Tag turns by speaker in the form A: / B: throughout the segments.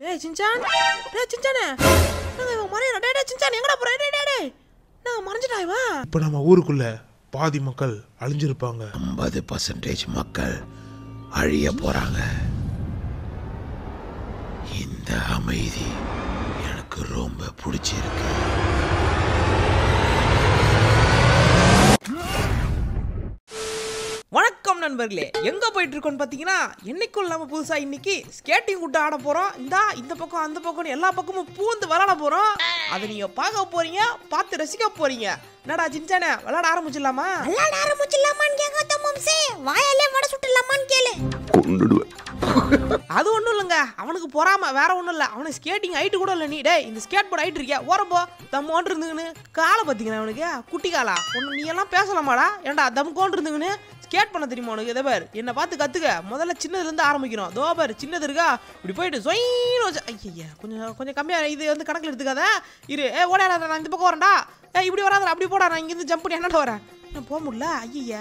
A: டேய் சின்சான் டேய் சின்சானே நாங்க இவன் மறையறா டேய் டேய் சின்சான் எங்கடா போற டேய் டேய் டேய் நான் மறைஞ்சிட்டா இவன்
B: இப்போ நம்ம ஊருக்குள்ள பாதி மக்கள் அழிஞ்சிருப்பாங்க
C: ஐம்பது பர்சன்டேஜ் மக்கள் அழிய போறாங்க இந்த அமைதி எனக்கு ரொம்ப பிடிச்சிருக்கு
A: வணக்கம் நண்பர்களே எங்க போயிட்டு இருக்கோம்னு பாத்தீங்கன்னா என்னைக்கும் இல்லாம புதுசா இன்னைக்கு ஸ்கேட்டிங் விட்டு ஆட போறோம் இந்தா இந்த பக்கம் அந்த பக்கம் எல்லா பக்கமும் பூந்து விளையாட போறோம் அதை நீங்க பார்க்க போறீங்க பார்த்து ரசிக்க போறீங்க என்னடா சின்சானே விளையாட ஆரம்பிச்சிடலாமா
D: விளையாட ஆரம்பிச்சிடலாமான்னு கேட்காத மாம்சே வாயாலே வடை சுட்டுலாமான்னு கேளு
A: அது ஒண்ணும் இல்லைங்க அவனுக்கு பொறாம வேற ஒண்ணும் இல்ல அவனுக்கு ஸ்கேட்டிங் ஹைட்டு கூட இல்ல நீ டேய் இந்த ஸ்கேட் போர்டு ஹைட் இருக்கியா ஓரப்போ தம்மோன்று இருந்துங்கன்னு காலை பாத்தீங்கன்னா அவனுக்கு குட்டி காலா ஒன்று நீ எல்லாம் பேசலாமாடா ஏன்டா தம்கோன்று இருந்துங்கன்னு ஸ்கேட் பண்ண தெரியுமா உனக்கு இதை பேர் என்னை பார்த்து கத்துக்க முதல்ல சின்னதுல இருந்து ஆரம்பிக்கணும் தோ பேர் சின்னது இருக்கா இப்படி போயிட்டு சொயின்னு வச்சு ஐயா கொஞ்சம் கொஞ்சம் கம்மியா இது வந்து கணக்கில் எடுத்துக்காத இரு ஏ ஓடாடா நான் இந்த பக்கம் வரேன்டா ஏ இப்படி வராதடா அப்படி போடா நான் இங்கேருந்து ஜம்ப் பண்ணி என்னடா வரேன் நான் போக முடியல ஐயா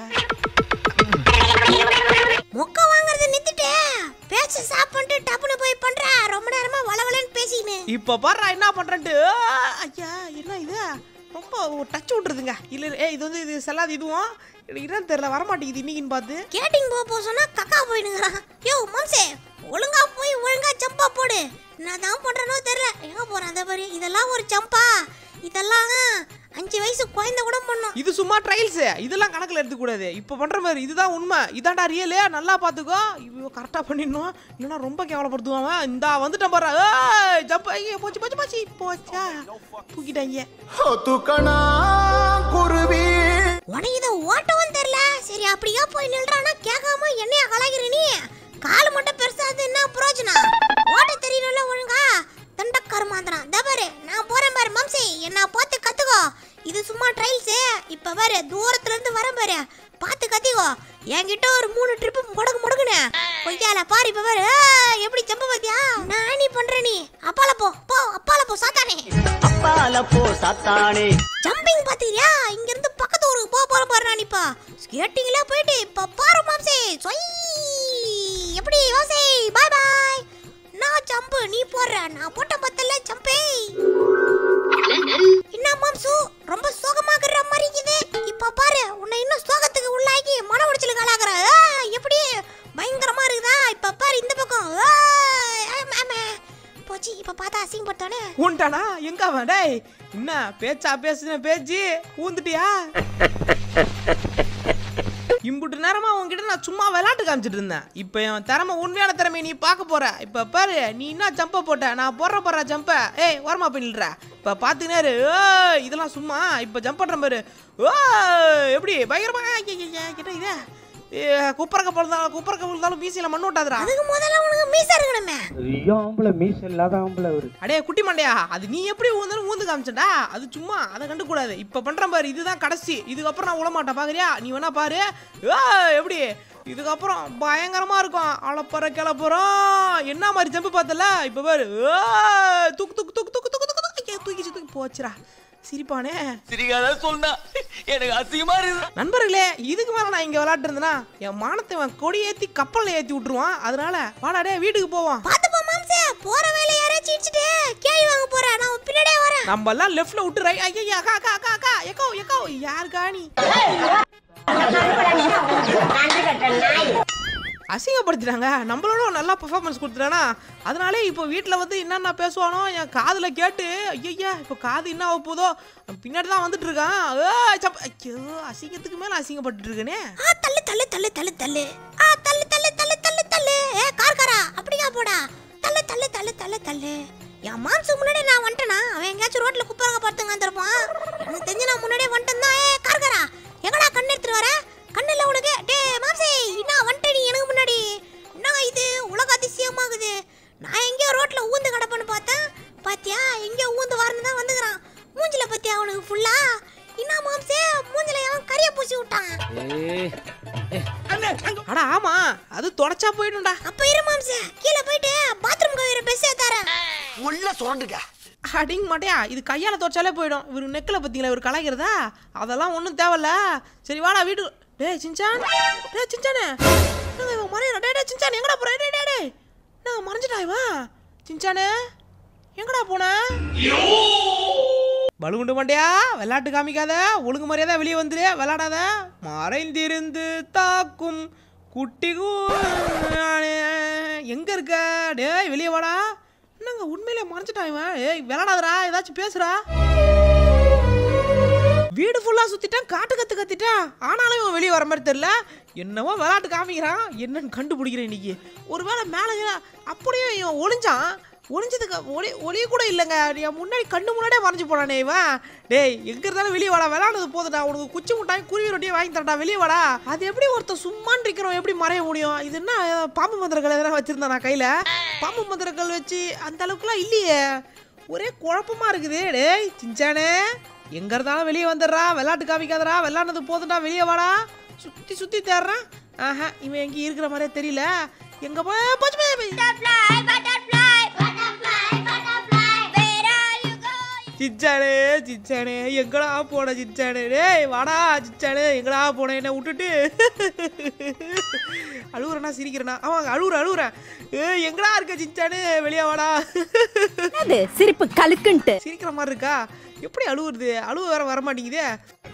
D: மொக்க வாங்குறத நிறுத்திட்டு பேச்ச சாப்பிட்டு டப்புனு போய் பண்ற ரொம்ப நேரமா வளவலன்னு பேசிக்கின்னு
A: இப்போ பாரு என்ன பண்றேன்ட்டு ஆ, ஐயா என்ன இது ரொம்ப டச் விட்டுருதுங்க இல்ல ஏ இது வந்து இது செல்லாது இதுவும் எனக்கு என்னன்னு தெரியல வரமாட்டேங்குது இன்னைக்குன்னு பார்த்து
D: கேட்டிங் போக போ சொன்னா கக்கா போயிடுங்கிறான் யோ மாம்சே ஒழுங்கா போய் ஒழுங்கா ஜம்பா போடு நான் தான் பண்றேனோ தெரியல எங்க போறேன் அதே மாதிரி இதெல்லாம் ஒரு ஜம்பா இதெல்லாம் அஞ்சு வயசு குழந்தை கூட பண்ணும்
A: இது சும்மா ட்ரையல்ஸ் இதெல்லாம் கணக்கில் எடுத்துக்கூடாது இப்போ பண்ற மாதிரி இதுதான் உண்மை இதான்டா ரியலு நல்லா பார்த்துக்கோ இவ்வளோ கரெக்டாக பண்ணிடணும் இல்லைன்னா ரொம்ப கேவலப்படுத்துவான் இந்தா வந்துட்டேன் பாரு ஏய் ஜம்ப் ஐயோ போச்சு போச்சு போச்சு போச்சா தூக்கிட்டாங்க
D: உனக்கு இதை ஓட்டவும் தெரியல சரி அப்படியே போய் நில்றானா கேட்காம என்னைய கலாய்கிற நீ கால் மட்டும் பெருசா அது என்ன பிரயோஜனம் ஓட்ட தெரியணும்ல ஒழுங்கா தண்டக்கார மாத்திரம் இதோ பாரு நான் போறேன் பாரு மம்சி என்ன பார்த்து கத்துக்கோ இது சும்மா ட்ரைல்ஸ் இப்ப பாரு தூரத்துல இருந்து வரேன் பாரு பார்த்து கத்திக்கோ என்கிட்ட ஒரு மூணு ட்ரிப்பு முடக்கு முடக்குனே கொய்யால பாரு இப்ப பாரு ஏய், எப்படி ஜம்ப பாத்தியா நான் நீ பண்ற நீ அப்பால போ போ அப்பால போ சாத்தானே
E: அப்பால போ சாத்தானே
D: ஜம்பிங் பாத்தீங்களா இங்க இருந்து பக்கத்து ஊருக்கு போக போற பாரு நான் இப்ப ஸ்கேட்டிங்ல போயிட்டு இப்ப பாரு மாம்சே சொய் எப்படி யோசே பை பை நான் ஜம்ப் நீ போடுற நான் போட்ட பத்தல ஜம்பே என்ன மாம்சு ரொம்ப சோகமாக்குற மாதிரி இருக்குது இப்ப பாரு உன்னை இன்னும் சோகத்துக்கு உள்ளாக்கி மன உடைச்சலுக்கு ஆளாக்குற ஏய், எப்படி பயங்கரமா இருக்குதா இப்ப பாரு இந்த பக்கம் ஏய், ஆமா, ஆமா. போச்சு இப்ப பார்த்தா அசிங்கப்பட்டோனே
A: ஊன்ட்டானா எங்க அவன் டேய் என்ன பேச்சா பேசுன பேச்சு ஊந்துட்டியா இம்புட்டு நேரமா உன்கிட்ட நான் சும்மா விளையாட்டு காமிச்சிட்டு இருந்தேன் இப்போ என் திறமை உண்மையான திறமை நீ பார்க்க போற இப்போ பாரு நீ என்ன ஜம்ப போட்ட நான் போடுற போற ஜம்ப ஏய் ஓரமா பண்ணிடுற இப்போ பார்த்துக்கினாரு ஏய் இதெல்லாம் சும்மா இப்போ ஜம்ப் பண்ற பாரு ஓ எப்படி பயங்கரமா கிட்ட இதே குப்பரக்க பிறந்தாலும் குப்பரக்க பிறந்தாலும் மீசியில மண்ணு விட்டாதுடா
D: அதுக்கு முதல்ல உனக்கு மீச இருக்கணுமே
E: ஐயோ ஆம்பளை மீச இல்லாத ஆம்பளை அவரு
A: அடே குட்டி மண்டையா அது நீ எப்படி ஊந்தாலும் ஊந்து காமிச்சடா அது சும்மா அதை கண்டு கூடாது இப்ப பண்றேன் பாரு இதுதான் கடைசி இதுக்கப்புறம் நான் விடமாட்டேன் பாக்குறியா நீ வேணா பாரு ஏ எப்படி இதுக்கப்புறம் பயங்கரமா இருக்கும் அளப்பற கிளப்புறோம் என்ன மாதிரி ஜம்பு பார்த்தல இப்ப பாரு ஏய், தூக்கு தூக்கு தூக்கு தூக்கு தூக்கு தூக்கு தூக்கி தூக்கி தூக்கி போச்சுடா சிரிப்பானே
E: சிரிக்காத சொன்னா எனக்கு அசிங்கமா இருக்கு
A: நண்பர்களே இதுக்கு மேல நான் இங்க விளையாட்டு இருந்தேனா என் மானத்தை அவன் கொடி ஏத்தி கப்பல்ல ஏத்தி விட்டுருவான் அதனால வாடா டே வீட்டுக்கு போவோம்
D: பாத்து போ மாம்சே போற வேலை யாராச்சும் இடிச்சிட்டு கேள்வி வாங்க போறேன் நான் உன் பின்னாடியே வரேன்
A: நம்ம எல்லாம் லெஃப்ட்ல விட்டு ரை ஐயா அக்கா அக்கா அக்கா அக்கா எக்கோ எக்கோ யாருக்கா நீ அசிங்கப்படுத்திட்டாங்க நம்மளோட ஒரு நல்லா பெர்ஃபார்மன்ஸ் கொடுத்துட்டானா அதனாலே இப்போ வீட்டில் வந்து என்னென்ன பேசுவானோ என் காதில் கேட்டு ஐயா இப்போ காது என்ன ஆக போதோ பின்னாடி தான் வந்துட்டு இருக்கான் ஏய், சப்ப- ஐயோ அசிங்கத்துக்கு மேலே அசிங்கப்பட்டு இருக்கனே
D: ஆ தள்ளு தள்ளு தள்ளு தள்ளு தள்ளு ஆ தள்ளு தள்ளு தள்ளு தள்ளு தள்ளு ஏ கார்காரா அப்படியா போடா தள்ளு தள்ளு தள்ளு தள்ளு தள்ளு என் மாம்சு முன்னாடி நான் வந்துட்டேனா அவன் எங்கேயாச்சும் ரோட்ல குப்பரங்க படுத்துங்க வந்திருப்பான் எனக்கு தெரிஞ்சு நான் முன்னாடியே வந்துட்டேன் தான் ஏ கார்காரா எங்கடா கண்ணு எடுத்துட்டு வர கண்ணுல உனக்கு டே மாம்சே என்ன வந்துட்ட நீ எனக்கு முன்னாடி என்ன இது உலக அதிசயமாகுது நான் எங்கேயோ ரோட்ல ஊந்து கிடப்பேன்னு பார்த்தேன் பாத்தியா எங்கேயோ ஊந்து வரணும் தான் வந்துக்கிறான் மூஞ்சில பத்தியா அவனுக்கு ஃபுல்லா என்ன மாம்சே மூஞ்சில அவன் கரிய பூசி விட்டான்
A: அடா ஆமா அது தொடச்சா போயிடும்டா
D: அப்ப இரு மாம்சே கீழே போயிட்டு பாத்ரூம் கவிர பெஸ் ஏத்தாரேன்
E: உள்ள சுரண்டுங்க
A: அடிங்க மாட்டியா இது கையால் துவைச்சாலே போயிடும் இவர் நெக்கில் பார்த்தீங்களா இவர் கலாய்க்கிறதா அதெல்லாம் ஒன்றும் தேவையில்ல சரி வாடா வீட்டுக்கு டேய் சின்சான் டேய் சின்சானே நாங்கள் இவன் மறையறா டே டே சின்சான் எங்கடா போற டே டே டே நாங்கள் மறைஞ்சிட்டா இவன் சின்சானு எங்கடா போன பலுகுண்டு மண்டையா விளையாட்டு காமிக்காத ஒழுங்கு மரியாதை வெளியே வந்துரு விளையாடாத மறைந்திருந்து தாக்கும் குட்டி கூ- எங்க இருக்க டேய் வெளியே வாடா என்னங்க உண்மையிலே மறைச்சிட்டான் இவன் ஏய் விளையாடாதடா ஏதாச்சும் பேசுறா வீடு ஃபுல்லா சுத்திட்டான் காட்டு கத்து கத்திட்டான் ஆனாலும் இவன் வெளியே வர மாதிரி தெரியல என்னவோ விளையாட்டு காமிக்கிறான் என்னன்னு கண்டுபிடிக்கிறேன் இன்னைக்கு ஒருவேளை மேலே அப்படியே இவன் ஒளிஞ்சான் ஒளிஞ்சதுக்கு ஒளி ஒளி கூட இல்லைங்க என் முன்னாடி கண்ணு முன்னாடியே மறைஞ்சு போனானே இவன் டேய் எங்க இருந்தாலும் வெளியே வாடா விளையாடுறது போதுடா உனக்கு குச்சி முட்டாய் குருவி ரொட்டியை வாங்கி தரடா வெளியே வாடா அது எப்படி ஒருத்தன் சும்மான்னு இருக்கிறவன் எப்படி மறைய முடியும் இது என்ன அஹ், பாம்பு மந்திரங்கள் எதனா வச்சிருந்தான் நான் கையில பாம்பு மந்திரங்கள் வச்சு அந்த அளவுக்குலாம் இல்லையே ஒரே குழப்பமா இருக்குது டேய் சிஞ்சானே எங்க இருந்தாலும் வெளியே வந்துடுறா விளையாட்டு காமிக்காதடா விளையாடுறது போதுடா வெளியே வாடா சுத்தி சுத்தி தேடுறான் ஆஹா இவன் எங்கேயும் இருக்கிற மாதிரியே தெரியல எங்க போய் போச்சு போய், போய். சிச்சானே சிச்சானே எங்கடா போன சிச்சானே டேய் வாடா சிச்சானே எங்கடா போன என்ன விட்டுட்டு அழுவுறனா சிரிக்கிறனா ஆமாங்க அழுவுற அழுவுறேன் ஏய் எங்கடா இருக்க சிச்சானே வெளியே வாடா
F: அது சிரிப்பு கலுக்குன்ட்டு
A: சிரிக்கிற மாதிரி இருக்கா எப்படி அழுவுறது அழுவு வேற வர மாட்டேங்குதே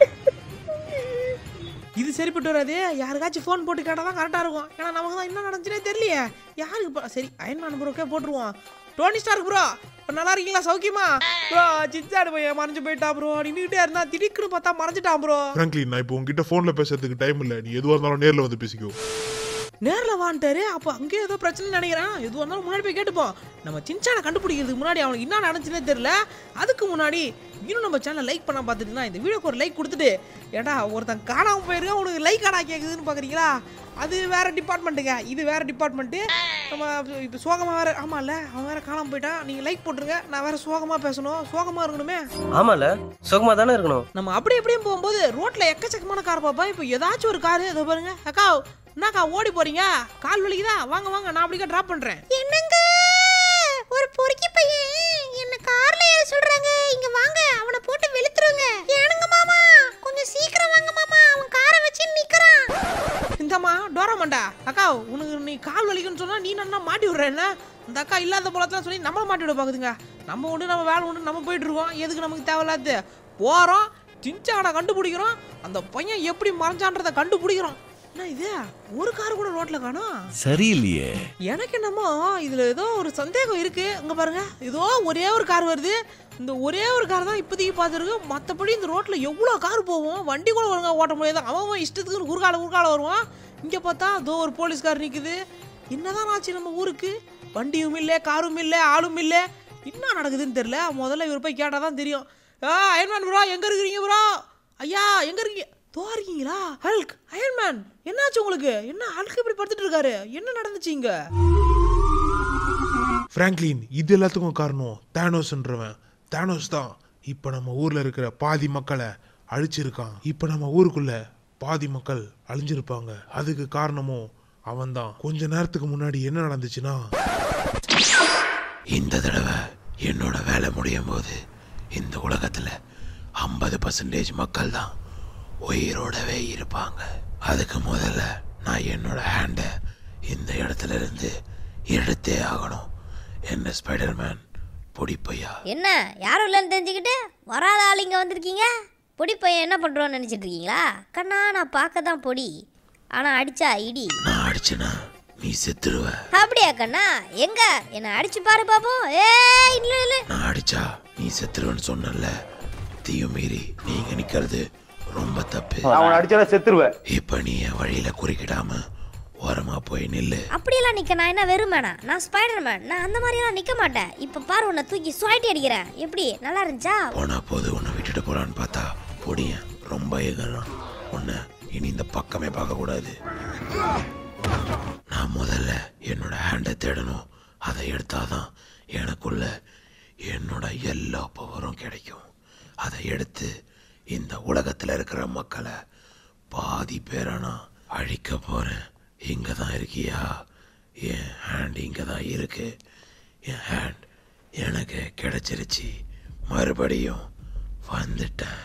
A: இது சரிப்பட்டு வராது யாருக்காச்சும் ஃபோன் போட்டு கேட்டால் தான் கரெக்டாக இருக்கும் ஏன்னா நமக்கு தான் என்ன நடந்துச்சுனே தெரியலையே யாருக்கு பா- சரி அயன்மேன் ப்ரோக்கே போட்டுருவோம் டோனி ஸ்டார்க் ப்ரோ நல்லா இருக்கீங்களா சௌக்கியமா ப்ரோ சிச்சாடு பையன் மறைஞ்சு போயிட்டா ப்ரோ நின்றுக்கிட்டே இருந்தா திடீர்னு பார்த்தா மறைஞ்சிட்டான் ப்ரோ
B: ஃப்ராங்க்லின் நான் இப்போ உங்ககிட்ட ஃபோனில் பேசுறதுக்கு டைம் இல்லை நீ எதுவாக இருந்தாலும் நேரில் வந்து பேசிக்கோ
A: நேரில் வான்ட்டாரு அப்போ அங்கேயே ஏதோ பிரச்சனை நினைக்கிறேன் எதுவாக இருந்தாலும் முன்னாடி போய் கேட்டுப்போம் நம்ம சின்சானை கண்டுபிடிக்கிறதுக்கு முன்னாடி அவனுக்கு என்ன நடந்துச்சுன்னே தெரியல அதுக்கு முன்னாடி இன்னும் நம்ம சேனல் லைக் பண்ண பார்த்துட்டு தான் இந்த வீடியோக்கு ஒரு லைக் கொடுத்துட்டு ஏடா ஒருத்தன் காணாமல் போயிருக்கான் உனக்கு லைக் ஆடா கேட்குதுன்னு பார்க்குறீங்களா அது வேற டிபார்ட்மெண்ட்டுங்க இது வேற டிபார்ட்மெண்ட்டு நம்ம இப்போ சோகமாக வேற ஆமாம்ல அவன் வேற காணாமல் போயிட்டான் நீங்கள் லைக் போட்டுருங்க நான் வேற சோகமாக பேசணும் சோகமாக இருக்கணுமே
E: ஆமால சுகமா தானே இருக்கணும்
A: நம்ம அப்படி இப்படியும் போகும்போது ரோட்ல எக்கச்சக்கமான கார் பார்ப்போம் இப்போ ஏதாச்சும் ஒரு காரு இதோ பாருங்க அக்கா என்னக்கா ஓடி போறீங்க கால் வலிக்குதா வாங்க வாங்க நான் அப்படிக்கா டிராப் பண்றேன்
D: என்னங்க ஒரு பொறுக்கி பையன் என்ன கார்ல ஏற சொல்றாங்க இங்க வாங்க அவனை போட்டு வெளுத்துருங்க ஏனுங்க மாமா கொஞ்சம் சீக்கிரம் வாங்க மாமா அவன் காரை வச்சு நிக்கிறான்
A: இந்தம்மா டோராமண்டா அக்கா உனக்கு நீ கால் வலிக்குன்னு சொன்னா நீ நல்லா மாட்டி விடுற என்ன இந்த அக்கா இல்லாத போலத்தான் சொல்லி நம்மள மாட்டி விட பாக்குதுங்க நம்ம உண்டு நம்ம வேலை உண்டு நம்ம போயிட்டு இருக்கோம் எதுக்கு நமக்கு தேவையில்லாது போறோம் சின்சானை கண்டுபிடிக்கிறோம் அந்த பையன் எப்படி மறைஞ்சான்றதை கண்டுபிடிக்கிறோம் என்ன இது ஒரு கார் கூட ரோட்ல காணோம்
G: சரியில்லையே
A: எனக்கு என்னமோ இதுல ஏதோ ஒரு சந்தேகம் இருக்கு அங்க பாருங்க ஏதோ ஒரே ஒரு கார் வருது இந்த ஒரே ஒரு கார் தான் இப்போதைக்கு பார்த்துருக்கு மற்றபடி இந்த ரோட்ல எவ்வளோ கார் போவோம் வண்டி கூட ஒழுங்கா ஓட்ட முடியாது அவன் அவன் இஷ்டத்துக்கு குறுக்கால குறுக்கால வருவான் இங்க பார்த்தா அதோ ஒரு போலீஸ்கார் நிக்குது என்னதான் ஆச்சு நம்ம ஊருக்கு வண்டியும் இல்லை காரும் இல்லை ஆளும் இல்லை என்ன நடக்குதுன்னு தெரியல முதல்ல இவர் போய் கேட்டால் தான் தெரியும் ஆ அயன்மேன் ப்ரோ எங்க இருக்கிறீங்க ப்ரோ ஐயா எங்க இருக்கீங்க தோ இருக்கீங்களா ஹல்க் அயன்மேன் என்னாச்சு உங்களுக்கு என்ன ஹல்க் இப்படி படுத்துட்டு இருக்காரு என்ன நடந்துச்சு இங்க
B: ஃப்ராங்க்லின் இது எல்லாத்துக்கும் காரணம் தேனோஸ்ன்றவன் தேனோஸ் தான் இப்போ நம்ம ஊரில் இருக்கிற பாதி மக்களை அழிச்சிருக்கான் இப்போ நம்ம ஊருக்குள்ள பாதி மக்கள் அழிஞ்சிருப்பாங்க அதுக்கு காரணமும் அவன்தான் கொஞ்ச நேரத்துக்கு முன்னாடி என்ன நடந்துச்சுன்னா
C: இந்த தடவை என்னோட வேலை முடியும் போது இந்த உலகத்தில் ஐம்பது பர்சன்டேஜ் மக்கள் தான் உயிரோடவே இருப்பாங்க அதுக்கு முதல்ல நான் என்னோட ஹேண்டை இந்த இடத்துல இருந்து எடுத்தே ஆகணும் என்ன ஸ்பைடர்மேன் பொடிப்பையா
D: என்ன யாரும் இல்லைன்னு தெரிஞ்சுக்கிட்டு வராத ஆள் இங்க வந்திருக்கீங்க பொடி பையன் என்ன பண்றோன்னு நினைச்சிட்டு இருக்கீங்களா கண்ணா நான் பார்க்க தான் பொடி ஆனா அடிச்சா இடி
C: நான் அடிச்சேனா நீ செத்துருவ
D: அப்படியா கண்ணா எங்க என்ன அடிச்சு பாரு பாப்போம் ஏ இல்ல இல்ல
C: நான் அடிச்சா நீ செத்துருவேன்னு சொன்னல தீயும் மீறி நீங்க நிக்கிறது ரொம்ப தப்பு
E: அவன் அடிச்சால செத்துருவேன்
C: இப்ப நீ என் வழியில குறுக்கிடாம ஓரமா போய் நில்லு
D: அப்படியெல்லாம் நிக்க நான் என்ன வெறும் மேனா நான் ஸ்பைடர் மேன் நான் அந்த மாதிரியெல்லாம் நிக்க மாட்டேன் இப்ப பாரு உன்னை தூக்கி சுவாட்டி அடிக்கிறேன் எப்படி நல்லா இருந்துச்சா
C: போனா போது உன்னை விட்டுட்டு போலான்னு பார்த்தா பொடியன் ரொம்ப எகறான் உன்னை இனி இந்த பக்கமே பார்க்க கூடாது நான் முதல்ல என்னோட ஹேண்டை தேடணும் அதை எடுத்தாதான் எனக்குள்ள என்னோட எல்லா பவரும் கிடைக்கும் அதை எடுத்து இந்த உலகத்துல இருக்கிற மக்களை பாதி பேரை நான் அழிக்க போறேன் இங்க தான் இருக்கியா என் ஹேண்ட் இங்க தான் இருக்கு என் ஹேண்ட் எனக்கு கிடைச்சிருச்சு மறுபடியும் வந்துட்டேன்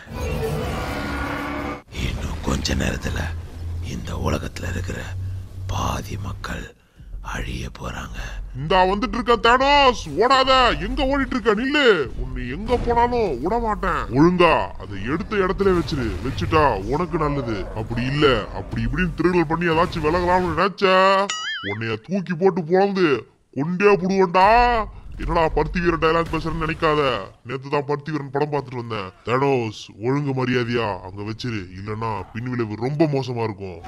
C: இன்னும் கொஞ்ச நேரத்துல இந்த உலகத்துல இருக்கிற பாதி மக்கள் அழிய போறாங்க
G: இந்தா வந்துட்டு இருக்க தேனோஸ் ஓடாத எங்க ஓடிட்டு இருக்க நில்லு உன்னை எங்க போனாலும் விட மாட்டேன் ஒழுங்கா அதை எடுத்த இடத்துல வச்சிரு வச்சுட்டா உனக்கு நல்லது அப்படி இல்ல அப்படி இப்படின்னு திருடல் பண்ணி ஏதாச்சும் விலகலாம்னு நினைச்ச உன்னைய தூக்கி போட்டு போனது கொண்டே புடுவண்டா என்னடா பருத்தி வீரன் டைலாக் பேசுறேன்னு நினைக்காத நேத்து தான் பருத்தி வீரன் படம் பார்த்துட்டு வந்தேன் தேனோஸ் ஒழுங்கு மரியாதையா அங்க வச்சிரு இல்லனா பின் விளைவு ரொம்ப மோசமா இருக்கும்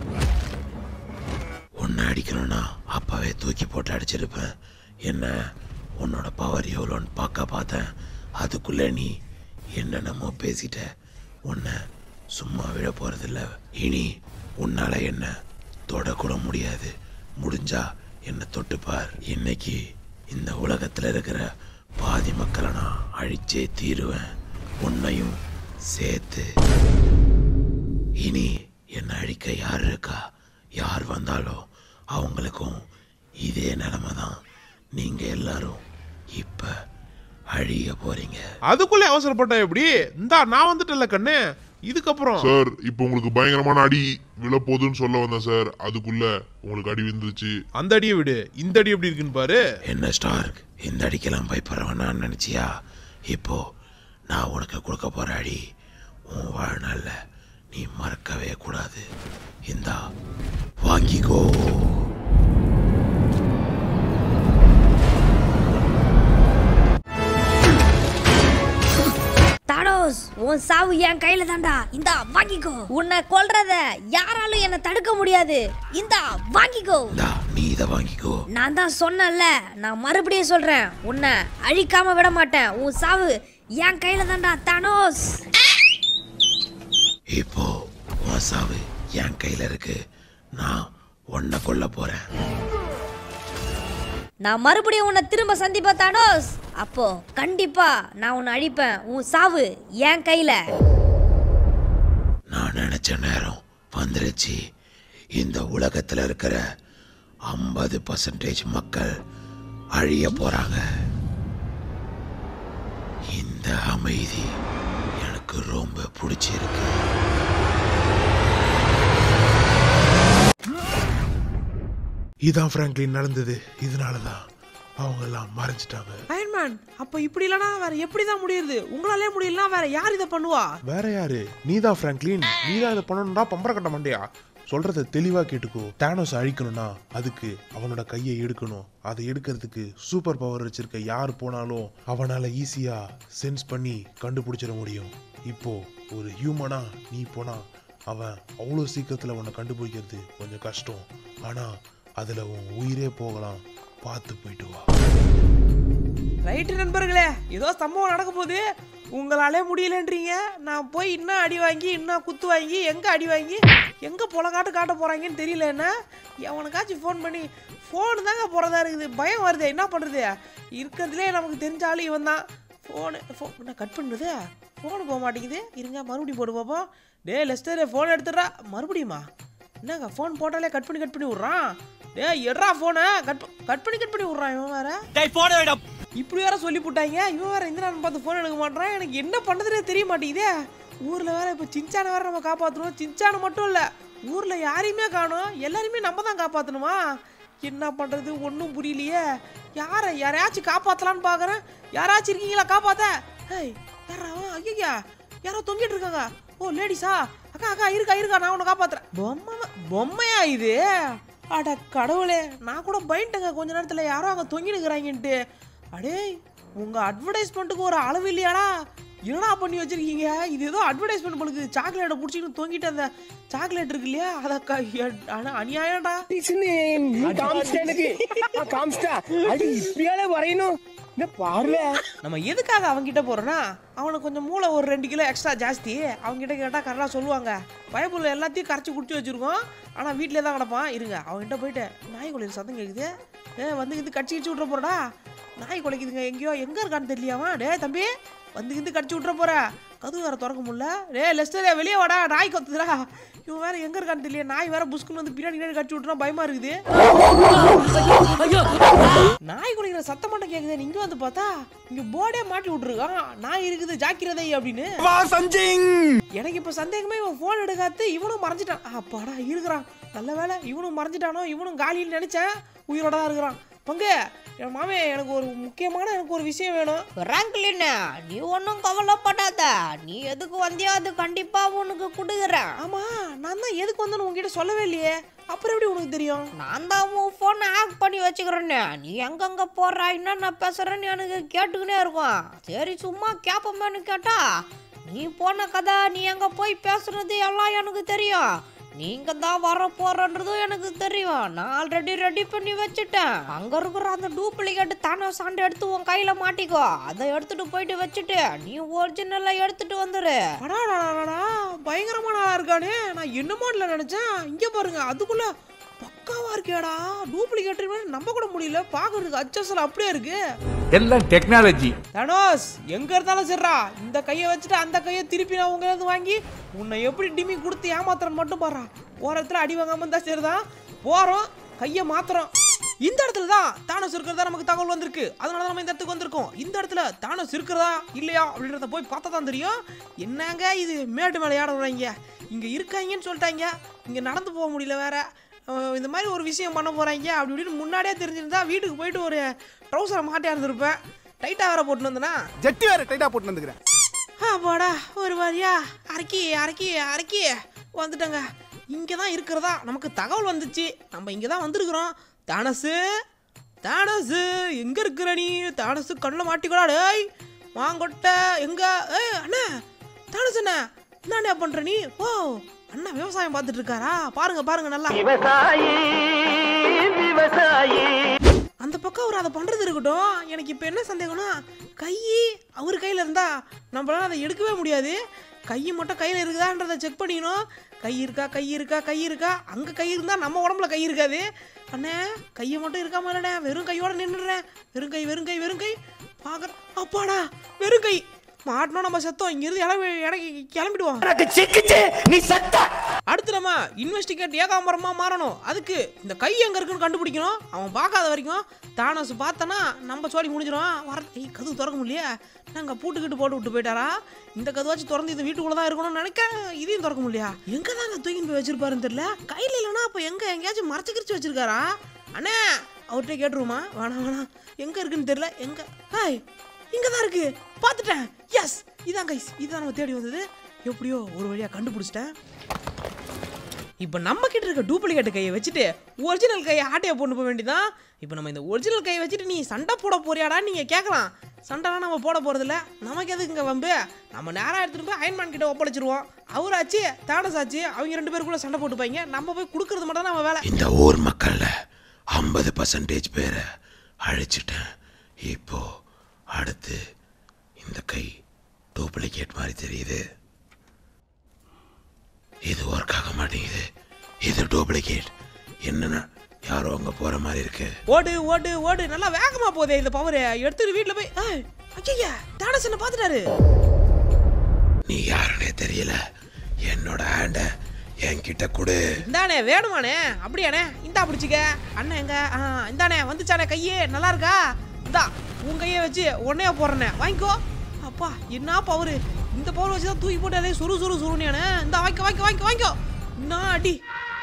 C: உன்னை அடிக்கணும்னா அப்பவே தூக்கி போட்டு அடிச்சிருப்பேன் என்ன உன்னோட பவர் எவ்வளோன்னு பார்க்க பார்த்தேன் அதுக்குள்ள நீ என்னென்னமோ பேசிட்ட உன்னை சும்மா விட போறதில்ல இனி உன்னால என்ன தொடக்கூட முடியாது முடிஞ்சா என்னை தொட்டுப்பார் இன்னைக்கு இந்த உலகத்துல இருக்கிற பாதி மக்களை நான் அழிச்சே தீருவேன் உன்னையும் சேர்த்து இனி என்னை அழிக்க யார் இருக்கா யார் வந்தாலும் அவங்களுக்கும் இதே நிலைமை தான் நீங்க எல்லாரும் இப்ப அழிய போறீங்க
B: அதுக்குள்ளே அவசரப்பட்ட எப்படி இந்தா நான் வந்துட்டேன்ல கண்ணு இதுக்கப்புறம்
G: சார் இப்போ உங்களுக்கு பயங்கரமான அடி விழப்போகுதுன்னு சொல்ல வந்தேன் சார் அதுக்குள்ள உங்களுக்கு அடி விழுந்துருச்சு
B: அந்த அடியை விடு இந்த அடி எப்படி இருக்குன்னு பாரு
C: என்ன ஸ்டார்க் இந்த அடிக்கெல்லாம் பயப்படுறவனான்னு நினைச்சியா இப்போ நான் உனக்கு கொடுக்க போற அடி உன் வாழ்நாள்ல நீ மறக்கவே கூடாது இந்தா வாங்கிக்கோ
D: தானோஸ் உன் சாவு என் கையில தான்டா இந்தா வாங்கிக்கோ உன்னை கொல்றத யாராலும் என்ன தடுக்க முடியாது இந்தா வாங்கிக்கோ
C: இந்தா நீ இதை வாங்கிக்கோ
D: நான் தான் சொன்னேன்ல நான் மறுபடியும் சொல்றேன் உன்னை அழிக்காம விட மாட்டேன் உன் சாவு என் கையில தான்டா தானோஸ்
C: இப்போ உன் சாவு என் கையில இருக்கு நான் உன்னை கொல்ல போறேன்
D: நான் மறுபடியும் உன்னை திரும்ப சந்திப்பேன் தானோஸ் அப்போ கண்டிப்பா நான் உன்னை அழிப்பேன் உன் சாவு என் கையில
C: நான் நினைச்ச நேரம் வந்துருச்சு இந்த உலகத்துல இருக்கிற ஐம்பது பர்சன்டேஜ் மக்கள் அழிய போறாங்க இந்த அமைதி எனக்கு ரொம்ப பிடிச்சிருக்கு
B: இதான் பிராங்க்லின் நடந்தது இதனால தான் அவங்க எல்லாம் மறைஞ்சிட்டாங்க
A: அயன்மேன் அப்ப இப்படி இல்லனா வேற எப்படி தான் முடியுது உங்களாலே முடியலனா வேற யார் இதை பண்ணுவா
B: வேற யாரு நீதான் பிராங்க்லின் நீதான் இதை பண்ணணும்டா பம்பர கட்ட மாட்டியா சொல்றத தெளிவா கேட்டுக்கோ தானோஸ் அழிக்கணும்னா அதுக்கு அவனோட கையை எடுக்கணும் அதை எடுக்கிறதுக்கு சூப்பர் பவர் வச்சிருக்க யார் போனாலும் அவனால ஈஸியா சென்ஸ் பண்ணி கண்டுபிடிச்சிட முடியும் இப்போ ஒரு ஹியூமனா நீ போனா அவன் அவ்வளோ சீக்கிரத்தில் உன்னை கண்டுபிடிக்கிறது கொஞ்சம் கஷ்டம் ஆனா அதுல உன் உயிரே போகலாம் பார்த்து போயிட்டு வா
A: ரைட்டு நண்பர்களே ஏதோ சம்பவம் நடக்க போகுது உங்களாலே முடியலன்றீங்க நான் போய் இன்னும் அடி வாங்கி இன்னும் குத்து வாங்கி எங்க அடி வாங்கி எங்க பொலக்காட்டு காட்ட போறாங்கன்னு தெரியல என்ன எவனுக்காச்சும் ஃபோன் பண்ணி ஃபோனு தாங்க போறதா இருக்குது பயம் வருது என்ன பண்றது இருக்கிறதுலே நமக்கு தெரிஞ்சாலும் இவன் தான் ஃபோனு ஃபோன் என்ன கட் பண்ணுது ஃபோனு போக மாட்டேங்குது இருங்க மறுபடியும் போட்டு பார்ப்போம் டே லெஸ்டரே ஃபோன் எடுத்துடுறா மறுபடியுமா என்னங்க ஃபோன் போட்டாலே கட் பண்ணி கட் பண்ணி விட்றான் டேய் எட்ரா ஃபோனை கட் கட் பண்ணி கட் பண்ணி விட்றான் இவன் வேற இப்படி வேற சொல்லி போட்டாங்க இவன் வேற இந்த நேரம் பார்த்து ஃபோன் எடுக்க மாட்டான் எனக்கு என்ன பண்ணுறதுனே தெரிய மாட்டேங்குதே ஊரில் வேற இப்போ சின்சானை வேற நம்ம காப்பாற்றணும் சின்சானை மட்டும் இல்லை ஊரில் யாரையுமே காணோம் எல்லாரையுமே நம்ம தான் காப்பாற்றணுமா என்ன பண்ணுறது ஒன்றும் புரியலையே யாரை யாரையாச்சும் காப்பாற்றலான்னு பார்க்குறேன் யாராச்சும் இருக்கீங்களா காப்பாத்த ஏய் யாரா ஐயா யாரோ தொங்கிட்டு இருக்காங்க ஓ லேடிஸா அக்கா அக்கா இருக்கா இருக்கா நான் உன்னை காப்பாத்துறேன் பொம்மை பொம்மையா இது அட கடவுளே நான் கூட பயந்துட்டேங்க கொஞ்ச நேரத்தில் யாரோ அங்கே தொங்கினுக்கிறாங்கன்ட்டு அடே உங்கள் அட்வர்டைஸ்மெண்ட்டுக்கு ஒரு அளவு இல்லையாடா என்னடா பண்ணி வச்சிருக்கீங்க இது ஏதோ அட்வர்டைஸ்மெண்ட் பண்ணுது சாக்லேட்டை பிடிச்சிக்கிட்டு தொங்கிட்டு அந்த சாக்லேட் இருக்கு இல்லையா அதை க ஆனால் அநியாயம்டா நம்ம எதுக்காக அவன்கிட்ட போறோம்னா அவனுக்கு கொஞ்சம் மூளை ஒரு ரெண்டு கிலோ எக்ஸ்ட்ரா ஜாஸ்தி அவன்கிட்ட கேட்டால் கரெக்டாக சொல்லுவாங்க பயப்புள்ள எல்லாத்தையும் கரைச்சி குடிச்சு வச்சிருக்கோம் ஆனால் வீட்டிலே தான் கிடப்பான் இருங்க அவன்கிட்ட போயிட்டு நாய் குலையிற சத்தம் கேட்குது ஏ வந்து இது கடிச்சு கிடிச்சு விட்ற போறடா நாய் குலைக்குதுங்க எங்கேயோ எங்கே இருக்கான்னு தெரியலையாவா டே தம்பி வந்து கிந்து கடிச்சு விட்டுற போற கதவு வேற திறக்க முடியல டேய் லெஸ்டரே வெளியே வாடா நாய் கொத்துதுடா இவன் வேற எங்க இருக்கான்னு தெரியல நாய் வேற புஷ்குன்னு வந்து பின்னாடி பின்னாடி கடிச்சு விட்டுறா பயமா இருக்குது நாய் குடிக்கிற சத்தம் மட்டும் கேக்குது இங்க வந்து பார்த்தா இங்க போர்டே மாட்டி விட்டுருக்கான் நாய் இருக்குது ஜாக்கிரதை அப்படின்னு எனக்கு இப்ப சந்தேகமே இவன் போன் எடுக்காத்து இவனும் மறைஞ்சிட்டான் அப்பாடா இருக்கிறான் நல்ல வேலை இவனும் மறைஞ்சிட்டானோ இவனும் காலின்னு நினைச்சேன் உயிரோட தான் இருக்கிறான் பங்கு என் மாமே எனக்கு ஒரு முக்கியமான எனக்கு ஒரு விஷயம் வேணும்
D: பிராங்க்லின் நீ ஒன்றும் கவலைப்படாத நீ எதுக்கு வந்தியோ அது கண்டிப்பா உனக்கு கொடுக்குறேன்
A: ஆமா நான் தான் எதுக்கு வந்தேன்னு உங்ககிட்ட சொல்லவே இல்லையே அப்புறம் எப்படி உனக்கு தெரியும்
D: நான் தான் உன் ஃபோனை ஹேக் பண்ணி வச்சுக்கிறேன்னு நீ எங்கெங்க போடுறா என்னென்ன பேசுறேன்னு எனக்கு கேட்டுக்கினே இருக்கும் சரி சும்மா கேட்போமேன்னு கேட்டா நீ போன கதை நீ எங்க போய் பேசுறது எல்லாம் எனக்கு தெரியும் நீங்க தான் வர போறன்றதும் எனக்கு தெரியும் நான் ஆல்ரெடி ரெடி பண்ணி வச்சுட்டேன் அங்க இருக்கிற அந்த டூப்ளிகேட் தானே சாண்டை எடுத்து உன் கையில மாட்டிக்கோ அதை எடுத்துட்டு போயிட்டு வச்சுட்டு நீ ஒரிஜினலை எடுத்துட்டு வந்துரு
A: அடாடாடாடா பயங்கரமான ஆளா இருக்கானே நான் என்னமோ இல்லை நினைச்சேன் இங்க பாருங்க அதுக்குள்ள பக்காவா இருக்கேடா டூப்ளிகேட் நம்ப கூட முடியல பாக்குறதுக்கு அச்சசல் அப்படியே இருக்கு
H: எல்லாம் டெக்னாலஜி
A: தனுஷ் எங்க இருந்தாலும் சரிடா இந்த கையை வச்சுட்டு அந்த கையை திருப்பி நான் உங்க இருந்து வாங்கி உன்னை எப்படி டிமி கொடுத்து ஏமாத்துறேன்னு மட்டும் பாரு ஓரத்துல அடி வாங்காம இருந்தா சரிதான் போறோம் கையை மாத்துறோம் இந்த இடத்துல தான் தானஸ் இருக்கிறதா நமக்கு தகவல் வந்திருக்கு அதனால தான் நம்ம இந்த இடத்துக்கு வந்திருக்கோம் இந்த இடத்துல தானஸ் இருக்கிறதா இல்லையா அப்படின்றத போய் பார்த்தா தான் தெரியும் என்னங்க இது மேட்டு மேலே ஏட விடுறாங்க இங்க இருக்காங்கன்னு சொல்லிட்டாங்க இங்க நடந்து போக முடியல வேற அஹ் இந்த மாதிரி ஒரு விஷயம் பண்ண போறாங்க அப்படி இப்படின்னு முன்னாடியே தெரிஞ்சிருந்தா வீட்டுக்கு போயிட்டு ஒரு ட்ரௌசரை மாட்டியா இருந்திருப்பேன் டைட்டா வேற போட்டு வந்தனா
H: ஜட்டி வேற டைட்டா போட்டு வந்துக்கிறேன்
A: அப்பாடா ஒரு மாதிரியா அரக்கி அரக்கி அரக்கி வந்துட்டங்க இங்கே தான் இருக்கிறதா நமக்கு தகவல் வந்துச்சு நம்ம இங்கே தான் வந்திருக்கிறோம் தானசு தானசு எங்கே இருக்கிற நீ தானசு கண்ணில் மாட்டிக்கூடா டேய் மாங்கொட்டை எங்க ஏய் அண்ணா தானசு அண்ணா என்னண்ணா பண்ணுற நீ ஓ அண்ணா விவசாயம் பார்த்துட்டு இருக்காரா பாருங்க பாருங்க நல்லா அந்த பக்கம் அவர் அதை பண்றது இருக்கட்டும் எனக்கு இப்போ என்ன சந்தேகம்னா கை அவர் கையில் இருந்தா நம்மளால அதை எடுக்கவே முடியாது கை மட்டும் கையில் இருக்குதான்றதை செக் பண்ணிக்கணும் கை இருக்கா கை இருக்கா கை இருக்கா அங்கே கை இருந்தால் நம்ம உடம்புல கை இருக்காது அண்ணே கையை மட்டும் இருக்காம இல்லைண்ணே வெறும் கையோட நின்றுடுறேன் வெறும் கை வெறும் கை வெறும் கை பார்க்குற அப்பாடா வெறும் கை மாட்டினோம் நம்ம செத்தோம் இங்கிருந்து இடம் இடம் கிளம்பிடுவோம் அடுத்து நம்ம இன்வெஸ்டிகேட் ஏகாம்பரமா மாறணும் அதுக்கு இந்த கை எங்க இருக்குன்னு கண்டுபிடிக்கணும் அவன் பார்க்காத வரைக்கும் தானஸ் பார்த்தனா நம்ம சோடி முடிஞ்சிடும் வர ஐய் கதவு திறக்க முடியலையே நாங்க பூட்டுக்கிட்டு போட்டு விட்டு போயிட்டாரா இந்த கதவாச்சும் திறந்து இந்த வீட்டுக்குள்ள தான் இருக்கணும்னு நினைக்க இதையும் திறக்க முடியலையா எங்க தாங்க தூக்கிட்டு போய் வச்சிருப்பாருன்னு தெரியல கையில இல்லைன்னா அப்ப எங்க எங்கேயாச்சும் மறைச்சு கிரிச்சு வச்சிருக்காரா அண்ணே அவர்கிட்ட கேட்டுருமா வேணாம் வேணாம் எங்க இருக்குன்னு தெரியல எங்க ஹாய் இங்க தான் இருக்கு பார்த்துட்டேன் எஸ் இதான் கைஸ் இதான் நம்ம தேடி வந்தது எப்படியோ ஒரு வழியா கண்டுபிடிச்சிட்டேன் இப்போ நம்ம கிட்ட இருக்க டூப்ளிகேட் கையை வச்சுட்டு ஒரிஜினல் கையை ஆட்டையை போட்டு போக வேண்டியதான் இப்போ நம்ம இந்த ஒரிஜினல் கையை வச்சுட்டு நீ சண்டை போட போறியாடான்னு நீங்கள் கேட்கலாம் சண்டைலாம் நம்ம போட போகிறதில்ல நமக்கு எதுக்குங்க வம்பு நம்ம நேராக எடுத்துகிட்டு போய் அயன்மேன் கிட்ட ஒப்படைச்சிருவோம் அவராச்சு தானஸ் ஆச்சு அவங்க ரெண்டு பேருக்குள்ள சண்டை போட்டுப்பாங்க நம்ம போய் கொடுக்கறது மட்டும் தான் நம்ம வேலை
C: இந்த ஊர் மக்கள்ல ஐம்பது பர்சன்டேஜ் பேரை அழிச்சிட்டேன் இப்போ அடுத்து இந்த கை டூப்ளிகேட் மாதிரி தெரியுது இது ஒர்க் ஆக மாட்டேங்குது இது டூப்ளிகேட் என்னன்னா யாரோ அங்க போற மாதிரி இருக்கு
A: ஓடு ஓடு ஓடு நல்லா வேகமா போதே இந்த பவர் எடுத்துட்டு வீட்டில் போய் ஏய், ஐயா தானஸ் என்ன பார்த்துட்டாரு
C: நீ யாருன்னே தெரியல என்னோட ஹேண்ட என்கிட்ட கொடு
A: இந்தானே வேணுமானே அப்படியாண்ணே இந்தா பிடிச்சிக்க அண்ணன் எங்க ஆ இந்தானே வந்துச்சானே கையே நல்லா இருக்கா இந்தா உன் கையை வச்சு உடனே போடுறேனே வாங்கிக்கோ அப்பா என்ன பவர் இந்த பவர் வச்சு தான் தூக்கி போட்டு அதே சுரு சுரு சுருனியானே இந்த வாங்கிக்கோ வாங்கிக்கோ வாங்கிக்கோ வாங்கிக்கோ என்ன அடி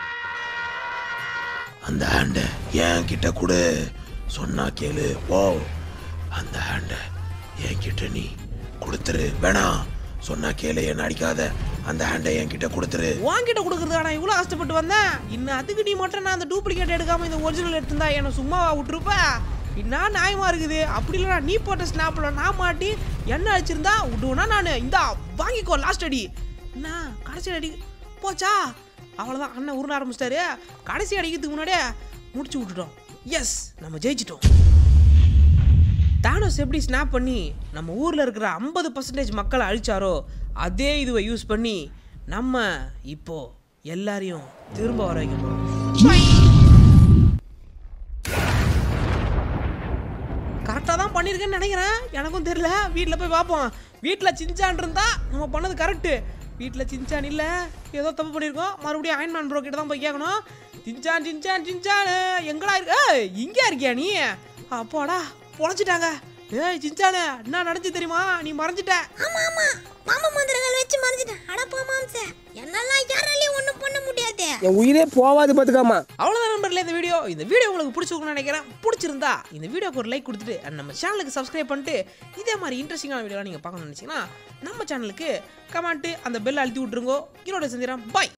C: அந்த ஹேண்ட என்கிட்ட கொடு சொன்னா கேளு ஓ அந்த ஹேண்ட என்கிட்ட நீ கொடுத்துரு வேணாம் சொன்னா கேளு என்ன அடிக்காத அந்த ஹேண்டை என்கிட்ட கொடுத்துரு
A: வாங்கிட்ட கொடுக்குறதுக்கா நான் இவ்வளோ கஷ்டப்பட்டு வந்தேன் இன்னும் அதுக்கு நீ மட்டும் நான் அந்த டூப்ளிகேட் எடுக்காம இந்த ஒரிஜினல் எடுத்திருந்தா என்ன சும்மாவா விட்டுருப்ப என்ன நியாயமா இருக்குது அப்படி இல்லைனா நீ போட்ட ஸ்னாப்ல நான் மாட்டி என்ன அடிச்சிருந்தா விடுவேனா நான் இந்தா வாங்கிக்கோ லாஸ்ட் அடி என்ன கடைசி அடி போச்சா அவ்வளோதான் அண்ணன் உருள ஆரம்பிச்சிட்டாரு கடைசி அடிக்கிறதுக்கு முன்னாடியே முடிச்சு விட்டுட்டோம் எஸ் நம்ம ஜெயிச்சிட்டோம் தானோஸ் எப்படி ஸ்னாப் பண்ணி நம்ம ஊரில் இருக்கிற ஐம்பது பர்சன்டேஜ் மக்களை அழிச்சாரோ அதே இதுவை யூஸ் பண்ணி நம்ம இப்போ எல்லாரையும் திரும்ப வர வைக்க போகிறோம் கரெக்டாக தான் பண்ணியிருக்கேன் பண்ணியிருக்கேன்னு நினைக்கிறேன் எனக்கும் தெரியல வீட்டில் போய் பார்ப்போம் வீட்டில் சின்சான் இருந்தா நம்ம பண்ணது கரெக்டு வீட்டில் சின்சான் இல்லை ஏதோ தப்பு பண்ணியிருக்கோம் மறுபடியும் அயன்மேன் ப்ரோ கிட்ட தான் போய் கேட்கணும் சின்சான் சின்சான் சின்சான் எங்கடா இருக்க ஏய், இங்கே இருக்கியா நீ அப்பாடா பொழைச்சிட்டாங்க ஏய் சின்சானு என்ன நடந்துச்சு தெரியுமா நீ மறைஞ்சிட்ட
D: ஆமா ஆமா மாமா மந்திரங்கள் வச்சு மறைஞ்சிட்டேன் அட போ மாம்சே என்னெல்லாம் யாராலையும் ஒண்ணும் பண்ண முடியாது
I: என் உயிரே போவாது பாத்துக்காமா
A: அவ்வளோதான் நண்பர்களே இந்த வீடியோ இந்த வீடியோ உங்களுக்கு பிடிச்சிருக்கும்னு நினைக்கிறேன் பிடிச்சிருந்தா இந்த வீடியோக்கு ஒரு லைக் கொடுத்துட்டு and நம்ம சேனலுக்கு சப்ஸ்கிரைப் பண்ணிட்டு இதே மாதிரி இன்ட்ரெஸ்டிங்கான வீடியோலாம் நீங்கள் பார்க்கணும்னு நினச்சிங்கன்னா நம்ம சேனலுக்கு கமெண்ட்டு அந்த பெல் அழுத்தி விட்ருங்கோ இன்னொரு சந்திரம் பாய்